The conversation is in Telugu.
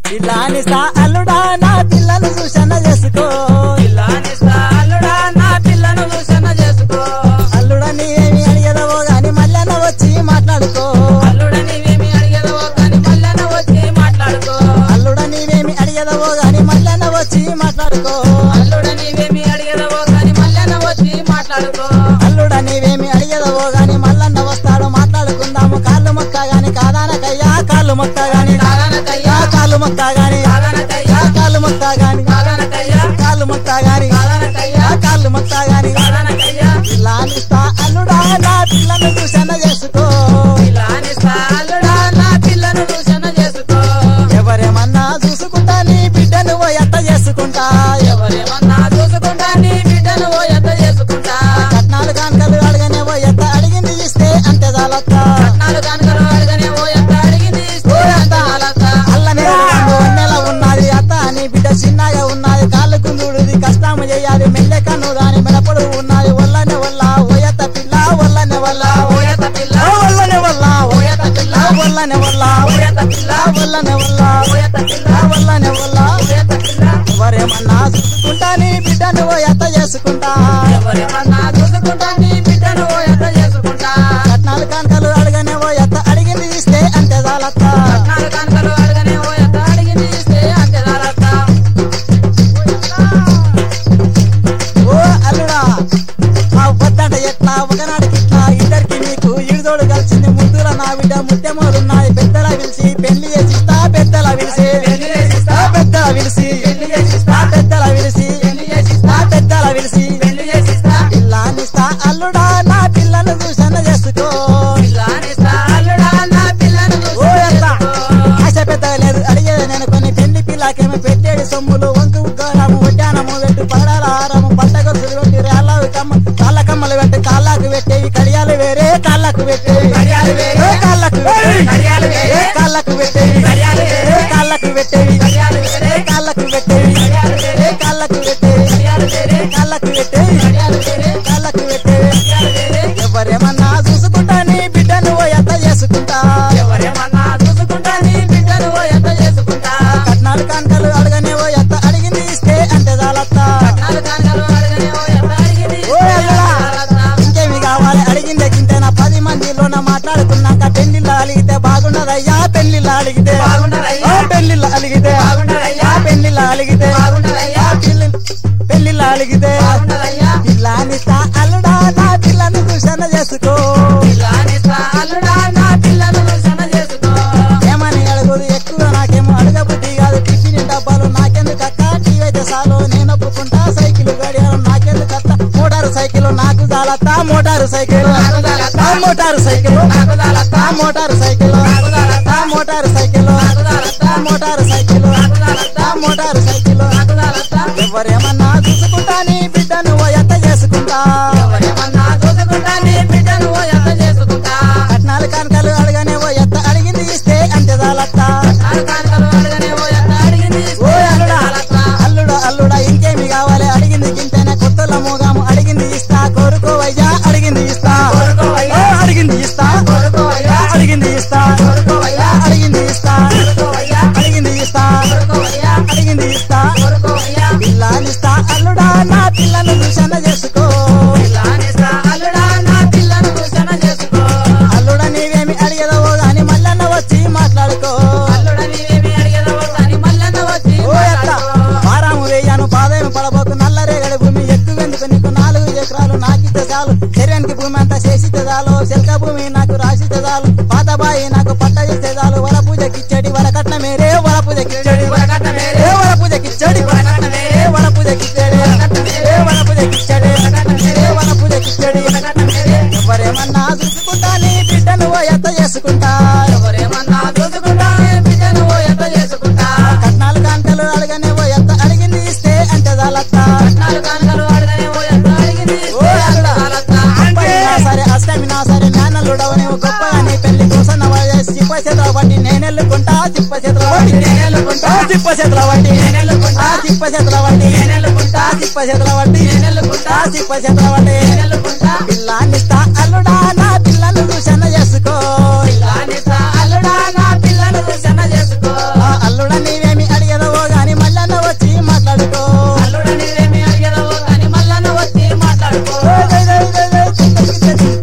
ఇలానిస్తా అల్లుడా నా పిల్లలు చూసన్న చేసుకో పిల్లానిస్తా అల్లుడా నా పిల్లను చూసన్న చేసుకో అల్లుడా నీవేమి అడిగేదవో గాని మళ్ళన్న వచ్చి మాట్లాడుకో అల్లుడ నీవేమి అడిగేదవో కానీ మళ్ళన వచ్చి మాట్లాడుకో అల్లుడా నీవేమి అడిగేదవో గాని మళ్ళన్న వచ్చి మాట్లాడుకో అల్లుడ నీవేమి అడిగేదవో కానీ మళ్ళన వచ్చి మాట్లాడుకో అల్లుడా నీవేమి అడిగేదవో గాని మల్లన్న వస్తాడు మాట్లాడుకుందాము కాళ్ళు మొక్క గాని కాదానకయ్యా కాళ్ళు మొక్క గాని కాదనకయ్యా కాళ్ళు మొక్క గాని కాదనకయ్యా కాళ్ళు మొక్క గాని కాదనకయ్యా కాళ్ళు మొక్క గాని కాదనకయ్యా కాళ్ళు మొక్క గాని కాదనకయ్యా ఇలానిస్తా అల్లుడా నా పిల్లను చూసన్న చేసుకో పిల్లానిస్తా అల్లుడా నా పిల్లను చూసన్న చేసుకో ఎవరేమన్నా చూసుకుంటా నీ బిడ్డను ఓ ఎత్త చేసుకుంటా ఎవరేమన్నా చూసుకుంటా నీ బిడ్డను ఓ ఎంత చేసుకుంటా కట్నాలు కానుకలు అడగనే ఓ ఎత్త అడిగింది ఇస్తే అంతే చాలత్తా నాలుగు కనుకలు అడగనే ఓ ఎంత అడిగింది ఇస్తే అంత అలక అల్లనే నెల ఉన్నది అత్త నీ బిడ్డ చిన్నగా ఉన్నది కాళ్ళు కుందుడుది కష్టం చేయాలి మెల్లె కన్ను దాని మెడపడు ఉన్నది వల్లనే వల్ల ఓయత పిల్ల వల్లనే వల్ల ఓ ఎంత పిల్ల వల్లనే వల్ల ఓ ఎంత పిల్ల వల్లనే వల్ల ఓ ఎంత పిల్ల వల్లనే వల్ల ఓ ఎంత పిల్ల వల్లనే వల్ల ఓ ఎంత పిల్ల ఎవరేమన్నా చూసుకుంటా నీ బిడ్డను ఓ ఎత్త చేసుకుంటా ఎవరేమన్నా చూసుకుంటా నీ బిడ్డను ఓ ఎంత చేసుకుంటా కట్నాలు కానుకలు అడగనే ఓ ఎత్త అడిగింది ఇస్తే అంతే చాలత్తా నాలుగు కనుకలు అడగనే ఓ ఎంత అడిగింది ఇస్తే అంతే అలక ఓ అల్లుడా ఆ వద్దంట ఎట్లా ఒకనాడికి ఇట్లా ఇద్దరికి నీకు ఇడిదోడు కలిసింది ముద్దుల నా బిడ్డ ముట్టెమోలున్నాయి పెద్దల పిలిచి పెళ్లి చేసిస్తా పెద్దల పిలిచి పెళ్లి చేసిస్తా. పెద్దల పిలిచి పెళ్లి చేసిస్తా. పెద్దల పిలిచి పెళ్లి చేసిస్తా. పెద్దల పిలిచి పెళ్లి చేసిస్తా పిల్లానిస్తా అల్లుడా నా పిల్లలు చూసన్న చేసుకో పిల్లానిస్తా అల్లుడా నా పిల్లను ఓ చూసి ఎంత చేసుకో. ఆశ పెద్దగా లేదు అడిగేది నేను కొన్ని పెళ్లి పిల్లకేమో పెట్టేది సొమ్ములు వంకు ఉగ్గారము వడ్డానము పెట్టు పగడాల హారము పట్ట గొలుసులు పెట్టి రేళ్ళవి కమ్మ కాళ్ళ కమ్మలు పెట్టి కాళ్ళకు పెట్టేవి కడియాలు వేరే కాళ్ళకు పెట్టేవి కడియాలు వేరే. ఏ కాళ్ళకు పెట్టేవి కడియాలు వేరే. ఏ కాళ్ళకు పెట్టేవి కడియాలు వేరే. ఏ కాళ్ళకు పెట్టేవి కడియాలు వేరే. ఏ కాళ్ళకు పెట్టేవి కడియాలు వేరే. ఏ కాళ్ళకు పెట్టేవి కడియాలు వేరే. కాళ్ళకు పెట్టేవి కడియాలు వేరే. కాళ్ళకు పెట్టేవి కడియాలు వేరే. ఎవరేమన్నా చూసుకుంటా నీ బిడ్డను ఓ ఎత్త చేసుకుంటా ఎవరేమన్నా చూసుకుంటా నీ బిడ్డను ఓ ఎంత చేసుకుంటా కట్నాలు కానుకలు అడగనే ఓ ఎత్త అడిగింది ఇస్తే అంతే చాలత్తా నాలుగు కనుకలు అడగనే ఓ ఎంత అడిగింది ఓ ఇస్తే అల్లుడా అంత అలక. ఇంకేమి కావాలి అడిగిందే గింతేనా పది మందిలోన మాట్లాడుకున్నాక పెళ్లిళ్ళు అలిగితే బాగున్నదయ్యా పెళ్లిళ్ళు అలిగితే బాగున్నదయ్యా. ఆ పెళ్లిళ్ళు అలిగితే బాగున్నదయ్యా. ఆ పెళ్లిళ్ళు అలిగితే బాగున్నదయ్యా. ఆ పెళ్లి పెళ్లిళ్ళు అలిగితే బాగున్నదయ్యా. పిల్లానిస్తా అల్లుడా నా పిల్లను చూసన్న చేసుకో పిల్లానిస్తా అల్లుడా నా పిల్లను చూసన చేసుకో ఏమని అడుగుదు ఎక్కువ నాకేమో అడగబుద్ధి కాదు టిఫిన్ డబ్బాలు నాకెందుకు అక్క టీవీ అయితే చాలు నేను ఒప్పుకుంటా సైకిల్ గడియారం నాకెందుకు అత్త మోటారు సైకిల్ నాకు చాలత్తా మోటారు సైకిల్ నాకు చాలత్తా. ఆ మోటారు సైకిల్ నాకు చాలత్తా. ఆ మోటారు సైకిల్ నాకు చాలత్తా. ఆ మోటారు సైకిల్ నాకు చాలత్తా. ఆ మోటారు సైకిల్ నాకు చాలత్తా. ఆ మోటారు సైకిల్ నాకు చాలత్తా. ఎవరేమన్నా చూసుకుంటా నీ బిడ్డను ఓ ఎత్త చేసుకుంటా ఎవరేమన్నా చూసుకుంటా నీ బిడ్డను ఓ ఎంత చేసుకుంటా కట్నాలు కానుకలు అడగనే ఓ ఎత్త అడిగింది ఇస్తే అంతే చాలత్తా నాలుగు కనుకలు అడగనే ఓ ఎంత అడిగింది ఓ ఇస్తే అల్లుడా అలక. అల్లుడా అల్లుడా ఇంకేమి కావాలి అడిగింది గింతేనే కొత్తల మూగాము అడిగింది ఇస్తా కోరుకోవయ్యా అడిగింది ఇస్తా కోరుకోవయ్యా. ఓ, అడిగింది ఇస్తా కోరుకోవయ్యా. అడిగింది ఇస్తా కోరుకోవయ్యా. అడిగింది ఇస్తా కోరుకోవయ్యా. అడిగింది ఇస్తా కోరుకోవయ్యా. అడిగింది ఇస్తా కోరుకోవయ్యా. పిల్లానిస్తా అల్లుడా నా పిల్లను చూసన్న చేసుకో పిల్లానిస్తా అల్లుడా నా పిల్లను చూసన చేసుకో అల్లుడా నీవేమి అడిగదవో గాని మల్లన్న వచ్చి మాట్లాడుకో అల్లుడ నీవేమి అడిగేదవో కానీ మల్లన్న వచ్చి ఓ ఎత్త మాట్లాడుకో. వారాము వేయాను పాదయం పడబోకు నల్లరేగడి భూమి ఎక్కువెందుకు నీకు నాలుగు ఎకరాలు నాకితే చాలు శరీరానికి భూమి అంతా చేసితే చాలు శల్క భూమి నాకు రాసితే చాలు పాత బాయి నాకు పట్ట చేస్తే చాలు వల పూజకిచ్చడి వల కట్న మేరే వల పూజకిచ్చడి వరకట్న మేరే. ఏ వల పూజకిచ్చడి వరకట్న మేరే. ఏ వల పూజకిచ్చడి వరకట్న మేరే. ఏ వల పూజకిచ్చడి వరకట్న మేరే. ఏ వల పూజకిచ్చడి వరకట్న మేరే. ఎవరేమన్నా చూసుకుంటా నీ బిడ్డను ఓ ఎత్త చేసుకుంటా ఎవరేమన్నా చూసుకుంటా నీ బిడ్డను ఓ ఎంత చేసుకుంటా కట్నాలు కాంటలు అడగనే ఓ ఎత్త అడిగింది ఇస్తే అంతే చాలత్తా నాలుగు కనుకలు అడగనే ఓ ఎంత అడిగింది ఓ ఇస్తే అల్లుడా. చాలత్తా. అప్పైనా సరే అష్టమినా సరే నాన్నలుడవ నీవు గొప్పగా నీ పెళ్లి కోసం చిప్ప చేతుల బట్టి నేనెళ్ళుకుంటా చిప్ప చేతుల బట్టి నేనెళ్ళుకుంటా. ఆ చిప్ప చేతుల బట్టి నేనెళ్ళుకుంటా. ఆ చిప్ప చేతుల బట్టి నేనెళ్ళుకుంటా. ఆ చిప్ప చేతుల బట్టి నేనెళ్ళుకుంటా. ఆ చిప్ప చేతుల బట్టి నేనెళ్ళుకుంటా. పిల్లాన్నిస్తా అల్లుడా నా పిల్లలు చూసన్న చేసుకో పిల్లానిస్తా అల్లుడా నా పిల్లను చూసన చేసుకో ఆ అల్లుడా నీవేమి దై దై దై దై దై